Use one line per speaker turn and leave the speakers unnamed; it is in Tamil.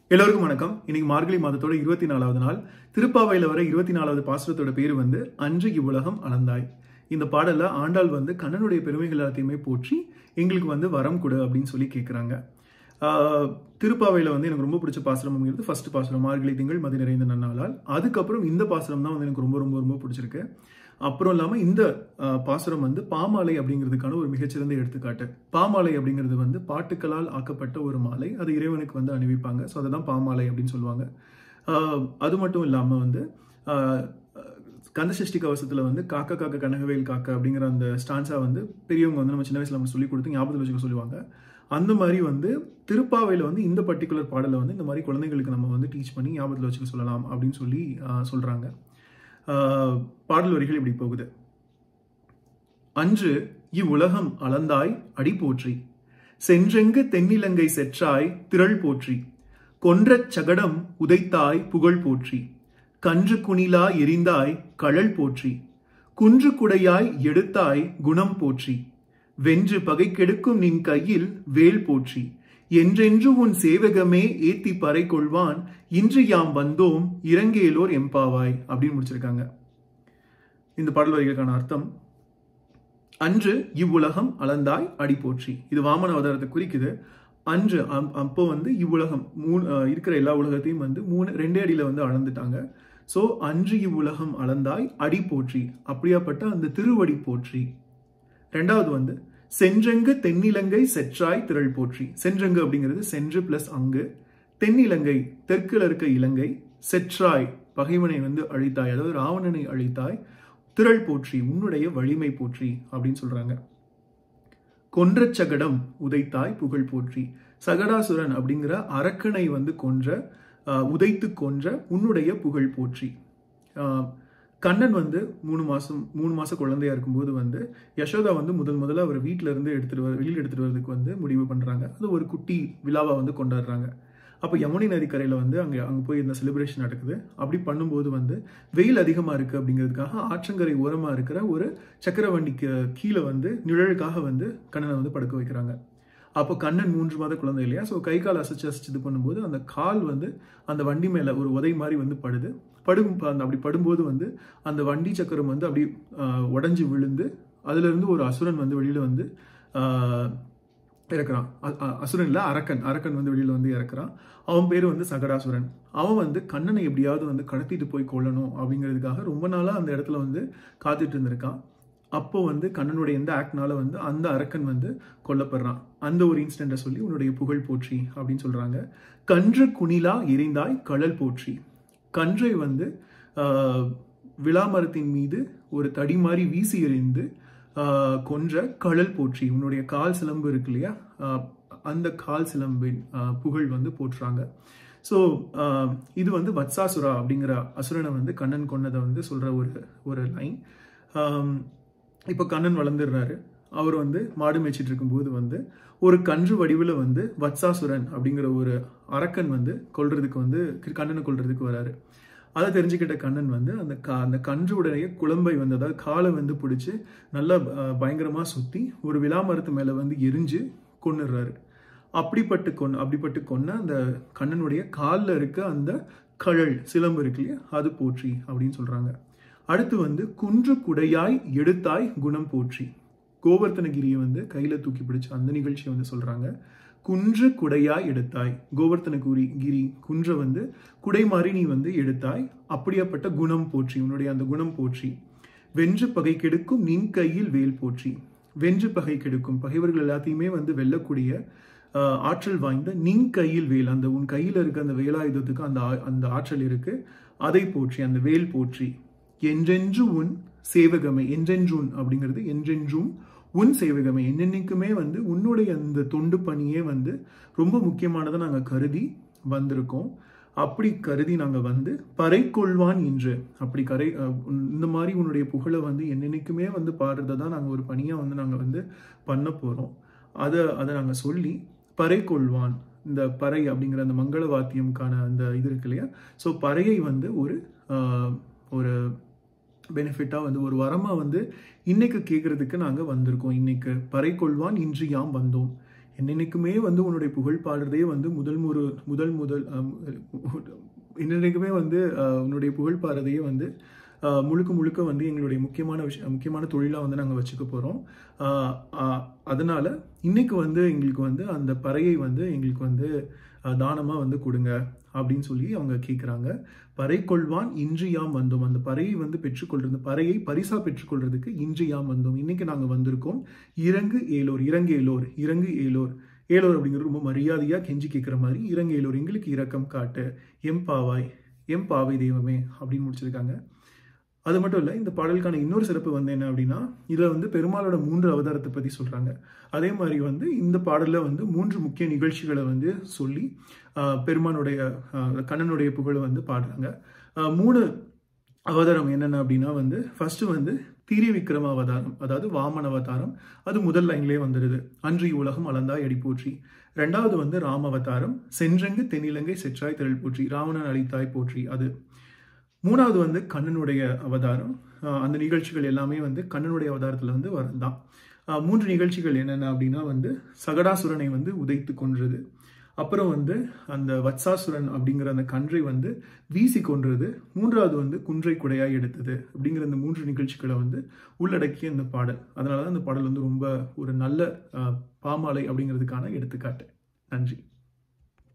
எல்லோருக்கும் வணக்கம் இன்னைக்கு மார்கழி மாதத்தோட இருபத்தி நாலாவது நாள் திருப்பாவையில வர இருபத்தி நாலாவது பாசுரத்தோட பேர் வந்து அன்று இவ்வுலகம் அளந்தாய் இந்த பாடல்ல ஆண்டாள் வந்து கண்ணனுடைய பெருமைகள் எல்லாத்தையுமே போற்றி எங்களுக்கு வந்து வரம் கொடு அப்படின்னு சொல்லி கேட்குறாங்க திருப்பாவையில வந்து எனக்கு ரொம்ப பிடிச்ச பாசுரம் அப்படிங்கிறது ஃபர்ஸ்ட் பாசுரம் மார்கழி திங்கள் மதி நிறைந்த நன்னாளால் அதுக்கப்புறம் இந்த பாசுரம் தான் வந்து எனக்கு ரொம்ப ரொம்ப ரொம்ப பிடிச்சிருக்கு அப்புறம் இல்லாமல் இந்த அஹ், பாசுரம் வந்து பாமாலை அப்படிங்கிறதுக்கான ஒரு மிகச்சிறந்த எடுத்துக்காட்டு பாமாலை அப்படிங்கிறது வந்து பாட்டுக்களால் ஆக்கப்பட்ட ஒரு மாலை அது இறைவனுக்கு வந்து அணிவிப்பாங்க ஸோ அதை தான் பாமாலை அப்படின்னு சொல்லுவாங்க அஹ், அது மட்டும் இல்லாமல் வந்து அஹ், கந்தசஷ்டி கவசத்தில் வந்து காக்க காக்க கனகவேல் காக்க அப்படிங்கிற அந்த ஸ்டான்ஸா வந்து பெரியவங்க வந்து நம்ம சின்ன வயசுல நம்ம சொல்லி கொடுத்து ஞாபகத்தில் வச்சுக்க சொல்லுவாங்க அந்த மாதிரி வந்து திருப்பாவையில் வந்து இந்த பர்டிகுலர் பாடலை வந்து இந்த மாதிரி குழந்தைங்களுக்கு நம்ம வந்து டீச் பண்ணி ஞாபகத்தில் வச்சுக்க சொல்லலாம் அப்படின்னு சொல்லி அஹ், சொல்றாங்க ஆஹ் பாடல் வரிகள் இப்படி போகுது அன்று இவ்வுலகம் அளந்தாய் அடி போற்றி சென்றெங்கு தென்னிலங்கை செற்றாய் திரள் போற்றி கொன்றச் சகடம் உதைத்தாய் புகழ் போற்றி கன்று குணிலா எரிந்தாய் கழல் போற்றி குன்று குடையாய் எடுத்தாய் குணம் போற்றி வென்று பகை கெடுக்கும் நின் கையில் வேல் போற்றி என்றென்று உன் சேவகமே ஏத்தி பறை கொள்வான் இன்று யாம் வந்தோம் இறங்கேலோர் எம்பாவாய் அப்படின்னு முடிச்சிருக்காங்க இந்த பாடல் வரிகளுக்கான அர்த்தம் அன்று இவ்வுலகம் அளந்தாய் அடி போற்றி இது வாமன அவதாரத்தை குறிக்குது அன்று அம்- அப்போ வந்து இவ்வுலகம் மூணு அஹ், இருக்கிற எல்லா உலகத்தையும் வந்து மூணு ரெண்டே அடியில வந்து அளந்துட்டாங்க ஸோ அன்று இவ்வுலகம் அளந்தாய் அடி போற்றி அப்படியாப்பட்ட அந்த திருவடி போற்றி ரெண்டாவது வந்து சென்றங்கு தென்னிலங்கை செற்றாய் திரள் போற்றி சென்றங்கு அப்படிங்கிறது சென்று பிளஸ் அங்கு தென்னிலங்கை தெற்குல இருக்க இலங்கை செற்றாய் பகைவனை வந்து அழித்தாய் அதாவது ராவணனை அழித்தாய் திரள் போற்றி உன்னுடைய வலிமை போற்றி அப்படின்னு சொல்றாங்க கொன்ற சகடம் உதைத்தாய் புகழ் போற்றி சகடாசுரன் அப்படிங்கிற அரக்கனை வந்து கொன்ற ஆஹ், உதைத்து கொன்ற உன்னுடைய புகழ் போற்றி ஆஹ், கண்ணன் வந்து மூணு மாசம் மூணு மாசம் குழந்தையா இருக்கும்போது வந்து யசோதா வந்து முதல் முதல்ல அவர் வீட்ல இருந்து எடுத்துட்டு வர வெளியில் எடுத்துட்டு வரதுக்கு வந்து முடிவு பண்றாங்க அது ஒரு குட்டி விழாவா வந்து கொண்டாடுறாங்க அப்போ யமுனை நதிக்கரையில வந்து அங்க அங்க போய் இந்த செலிப்ரேஷன் நடக்குது அப்படி பண்ணும்போது வந்து வெயில் அதிகமா இருக்கு அப்படிங்கிறதுக்காக ஆற்றங்கரை ஓரமா இருக்கிற ஒரு சக்கரவண்டிக்கு கீழே வந்து நிழலுக்காக வந்து கண்ணனை வந்து படுக்க வைக்கிறாங்க அப்போ கண்ணன் மூன்று மாத குழந்தை இல்லையா ஸோ கை கால் அசைச்சு அசைச்சு இது பண்ணும்போது அந்த கால் வந்து அந்த வண்டி மேல ஒரு உதை மாதிரி வந்து படுது படும் அந்த அப்படி படும்போது வந்து அந்த வண்டி சக்கரம் வந்து அப்படி ஆஹ், உடைஞ்சு விழுந்து அதுல இருந்து ஒரு அசுரன் வந்து வெளியில வந்து ஆஹ், இறக்குறான் அ- அ- அசுரன் இல்ல அரக்கன் அரக்கன் வந்து வெளியில வந்து இறக்குறான் அவன் பேர் வந்து சகடாசுரன் அவன் வந்து கண்ணனை எப்படியாவது வந்து கடத்திட்டு போய் கொல்லணும் அப்படிங்கிறதுக்காக ரொம்ப நாளா அந்த இடத்துல வந்து காத்துட்டு இருந்திருக்கான் அப்போ வந்து கண்ணனுடைய எந்த ஆக்ட்னால வந்து அந்த அரக்கன் வந்து கொல்லப்படுறான் அந்த ஒரு இன்சிடென்ட்டை சொல்லி உன்னுடைய புகழ் போற்றி அப்படின்னு சொல்றாங்க கன்று குணிலா எரிந்தாய் கழல் போற்றி கன்றை வந்து ஆஹ், விளாமரத்தின் மீது ஒரு தடி மாதிரி வீசி எறிந்து ஆஹ், கொன்ற கழல் போற்றி உன்னுடைய கால் சிலம்பு இருக்கு இல்லையா ஆஹ், அந்த கால் சிலம்பின் ஆஹ், புகழ் வந்து போற்றுறாங்க ஸோ இது வந்து வத்சாசுரா அப்படிங்கிற அசுரனை வந்து கண்ணன் கொன்னதை வந்து சொல்ற ஒரு ஒரு லைன் இப்போ கண்ணன் வளர்ந்துடுறாரு அவர் வந்து மாடு மேய்ச்சிட்டு இருக்கும்போது வந்து ஒரு கன்று வடிவில் வந்து வத்சாசுரன் அப்படிங்கிற ஒரு அரக்கன் வந்து கொல்றதுக்கு வந்து கண்ணனை கொல்றதுக்கு வராரு அதை தெரிஞ்சுக்கிட்ட கண்ணன் வந்து அந்த க அந்த கன்றுடைய குழம்பை வந்து அதாவது காலை வந்து பிடிச்சி நல்லா அஹ், பயங்கரமா சுத்தி ஒரு விலாமரத்து மேல வந்து எரிஞ்சு கொன்னுடுறாரு அப்படிப்பட்டு கொன் அப்படிப்பட்டு கொன்ன அந்த கண்ணனுடைய காலில் இருக்க அந்த கழல் சிலம்பு இருக்கு இல்லையா அது போற்றி அப்படின்னு சொல்றாங்க அடுத்து வந்து குன்று குடையாய் எடுத்தாய் குணம் போற்றி கோவர்த்தனகிரியை வந்து கையில தூக்கி பிடிச்ச அந்த நிகழ்ச்சியை வந்து சொல்றாங்க குன்று குடையாய் எடுத்தாய் கோவர்த்தனகிரி கிரி குன்றை வந்து குடை மாதிரி நீ வந்து எடுத்தாய் அப்படியாப்பட்ட குணம் போற்றி உன்னுடைய அந்த குணம் போற்றி வென்று பகை கெடுக்கும் நின் கையில் வேல் போற்றி வென்று பகை கெடுக்கும் பகைவர்கள் எல்லாத்தையுமே வந்து வெல்லக்கூடிய ஆஹ், ஆற்றல் வாய்ந்த நின் கையில் வேல் அந்த உன் கையில் இருக்க அந்த வேலாயுதத்துக்கு அந்த ஆ- அந்த ஆற்றல் இருக்கு அதை போற்றி அந்த வேல் போற்றி என்றென்று உன் சேவகமே என்றென்றும் அப்படிங்கிறது என்றென்றும் உன் சேவகமே என்னென்னைக்குமே வந்து உன்னுடைய அந்த தொண்டு பணியே வந்து ரொம்ப முக்கியமானதை நாங்கள் கருதி வந்திருக்கோம் அப்படி கருதி நாங்கள் வந்து பறை கொள்வான் என்று அப்படி கரை அஹ், உன்- இந்த மாதிரி உன்னுடைய புகழை வந்து என்னென்னைக்குமே வந்து பாடுறதை தான் நாங்கள் ஒரு பணியாக வந்து நாங்கள் வந்து பண்ண போகிறோம் அதை அதை நாங்கள் சொல்லி பறை கொள்வான் இந்த பறை அப்படிங்கிற அந்த மங்கள வாத்தியம்கான அந்த இது இருக்கு இல்லையா ஸோ பறையை வந்து ஒரு ஆஹ், ஒரு பெனிஃபிட்டாக வந்து ஒரு வரமாக வந்து இன்னைக்கு கேட்கறதுக்கு நாங்கள் வந்திருக்கோம் இன்னைக்கு பறை கொள்வான் இன்று யாம் வந்தோம் என்னென்னைக்குமே வந்து உன்னுடைய புகழ் பாடுறதே வந்து முதல் முறு முதல் முதல் அஹ், என்னென்னைக்குமே வந்து அஹ், உன்னுடைய புகழ் பாடுறதையே வந்து அஹ், முழுக்க முழுக்க வந்து எங்களுடைய முக்கியமான விஷயம் முக்கியமான தொழிலாக வந்து நாங்கள் வச்சுக்க போகிறோம் அதனால இன்னைக்கு வந்து எங்களுக்கு வந்து அந்த பறையை வந்து எங்களுக்கு வந்து தானமாக வந்து கொடுங்க அப்படின்னு சொல்லி அவங்க கேட்குறாங்க பறை கொள்வான் இன்று யாம் வந்தோம் அந்த பறையை வந்து பெற்றுக்கொள்றது பறையை பரிசா பெற்றுக்கொள்றதுக்கு இன்று யாம் வந்தோம் இன்னைக்கு நாங்கள் வந்திருக்கோம் இறங்கு ஏலோர் இறங்கு ஏலோர் இறங்கு ஏலோர் ஏலோர் அப்படிங்கிறது ரொம்ப மரியாதையாக கெஞ்சி கேட்குற மாதிரி இறங்கு ஏலோர் எங்களுக்கு இரக்கம் காட்டு எம் பாவாய் எம் பாவை தெய்வமே அப்படின்னு முடிச்சிருக்காங்க அது மட்டும் இல்லை இந்த பாடலுக்கான இன்னொரு சிறப்பு வந்து என்ன அப்படின்னா இதில் வந்து பெருமாளோட மூன்று அவதாரத்தை பற்றி சொல்கிறாங்க அதே மாதிரி வந்து இந்த பாடலில் வந்து மூன்று முக்கிய நிகழ்ச்சிகளை வந்து சொல்லி ஆஹ், பெருமானுடைய ஆஹ், கண்ணனுடைய புகழை வந்து பாடுறாங்க ஆஹ், மூணு அவதாரம் என்னென்ன அப்படின்னா வந்து ஃபர்ஸ்ட் வந்து தீரி விக்ரம அவதாரம் அதாவது வாமன அவதாரம் அது முதல் லைன்லேயே வந்துடுது அன்றி உலகம் அளந்தாய் அடி போற்றி ரெண்டாவது வந்து ராம அவதாரம் சென்றங்கு தென்னிலங்கை செற்றாய் திரள் போற்றி ராவணன் அழித்தாய் போற்றி அது மூணாவது வந்து கண்ணனுடைய அவதாரம் ஆஹ் அந்த நிகழ்ச்சிகள் எல்லாமே வந்து கண்ணனுடைய அவதாரத்தில் வந்து வரதுதான் ஆஹ் மூன்று நிகழ்ச்சிகள் என்னென்ன அப்படின்னா வந்து சகடாசுரனை வந்து உதைத்து கொன்றது அப்புறம் வந்து அந்த வத்சாசுரன் அப்படிங்கிற அந்த கன்றை வந்து வீசி கொன்றது மூன்றாவது வந்து குன்றை குடையாய் எடுத்தது அப்படிங்கிற அந்த மூன்று நிகழ்ச்சிகளை வந்து உள்ளடக்கிய இந்த பாடல் அதனால தான் இந்த பாடல் வந்து ரொம்ப ஒரு நல்ல ஆஹ் பாமாலை அப்படிங்கிறதுக்கான எடுத்துக்காட்டு நன்றி